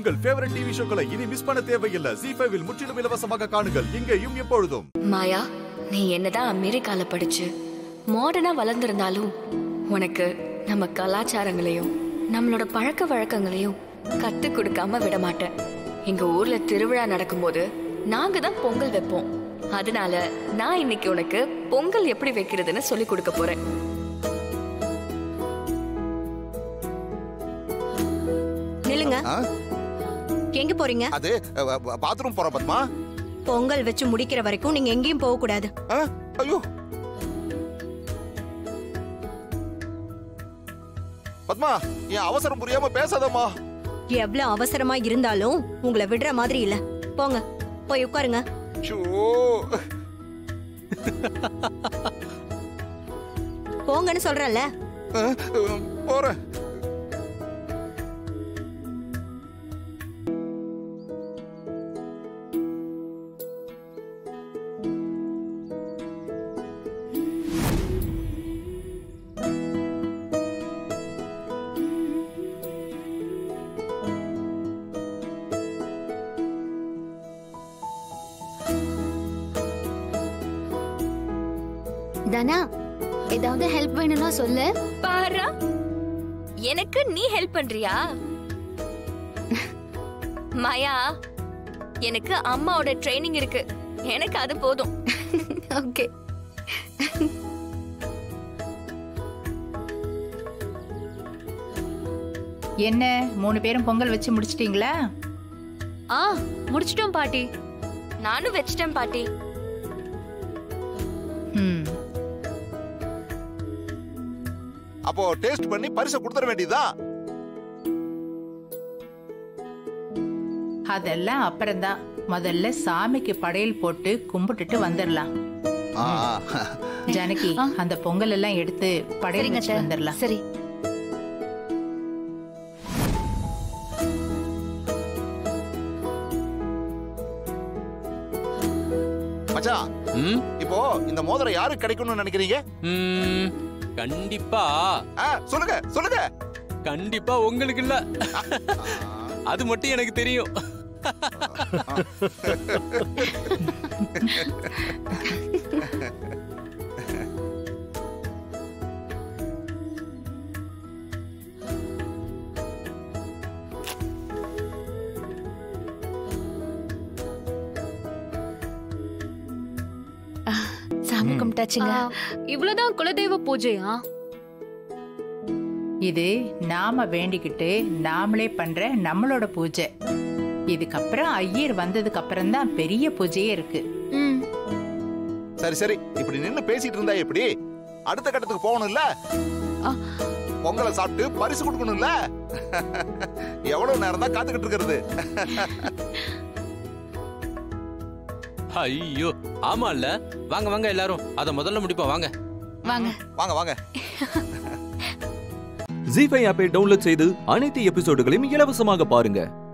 உங்கள் favourite TV ஷோக்களை இனி miss பண்ண தேவையில்லை ஜி ஃபைவில் முற்றிலும் இலவசமாக காணுங்கள் இங்கேயும் எப்பொழுதும் மாயா நீ என்னதான் அமெரிக்கால படிச்சு மாடர்னா வளர்ந்திருந்தாலும் உனக்கு நம்ம கலாச்சாரங்களையும் நம்மளோட பழக்க வழக்கங்களையும் கத்து கொடுக்காம விட மாட்டேன் எங்க ஊர்ல திருவிழா நடக்கும்போது நாங்க தான் பொங்கல் வைப்போம் அதனால நான் இன்னைக்கு உனக்கு பொங்கல் எப்படி வைக்கிறதுன்னு சொல்லி கொடுக்க போறேன் நில்லுங்க ஆ? எங்க போறீங்க அது பாத்ரூம் போற பத்மா பொங்கல் வச்சு முடிக்கிற வரைக்கும் நீங்க எங்கேயும் போக கூடாது ஆ? ஐயோ பத்மா என் அவசரம் புரியாம பேசாதம்மா எவ்வளவு அவசரமா இருந்தாலும் உங்களை விடுற மாதிரி இல்ல போங்க போய் உட்காருங்க ஷோ போங்கன்னு சொல்றேன்ல போறேன் தனா ஏதாவது ஹெல்ப் வேணும்னா சொல்லு பாரா எனக்கு நீ ஹெல்ப் பண்றியா மாயா எனக்கு அம்மாவோட ட்ரைனிங் இருக்கு எனக்கு அது போதும் ஓகே என்ன மூணு பேரும் பொங்கல் வச்சு முடிச்சிட்டீங்களா ஆ முடிச்சிட்டோம் பாட்டி நானும் வச்சிட்டேன் பாட்டி ம் அப்போ டேஸ்ட் பண்ணி பரிசை கொடுத்துட வேண்டியதுதான் அதெல்லாம் அப்புறம்தான் முதல்ல சாமிக்கு படையல் போட்டு கும்பிட்டுட்டு வந்துடலாம் ஆ, ஜானகி அந்த பொங்கல் எல்லாம் எடுத்து படையல் சரிங்க வச்சு வந்துடலாம் சரி மச்சான் ம் இப்போ இந்த மோதிரம் யாருக்கு கிடைக்கும்னு நினைக்கிறீங்க ம், கண்டிப்பா ஆ, சொல்லுங்க சொல்லுங்க கண்டிப்பா உங்களுக்கு இல்ல அது மட்டும் எனக்கு தெரியும் சாமி கும்பிட்டாச்சுங்க இவ்வளவுதான் குலதெய்வ பூஜையா இது நாம வேண்டிக்கிட்டு நாமளே பண்ற நம்மளோட பூஜை இதுக்கப்புறம் ஐயர் வந்ததுக்கு அப்புறம் தான் பெரிய பூஜையே இருக்கு ம் சரி சரி இப்படி நின்னு பேசிட்டு இருந்தா எப்படி அடுத்த கட்டத்துக்கு போகணும்ல பொங்கலை சாப்பிட்டு பரிசு கொடுக்கணும்ல எவ்வளவு நேரம் தான் காத்துக்கிட்டு இருக்கிறது ஐயோ ஆமா இல்ல வாங்க வாங்க எல்லாரும் அத முதல்ல முடிப்போம் வாங்க வாங்க வாங்க வாங்க ஜி ஃபைவ் ஆப்பை டவுன்லோட் செய்து அனைத்து எபிசோடுகளையும் இலவசமாக பாருங்க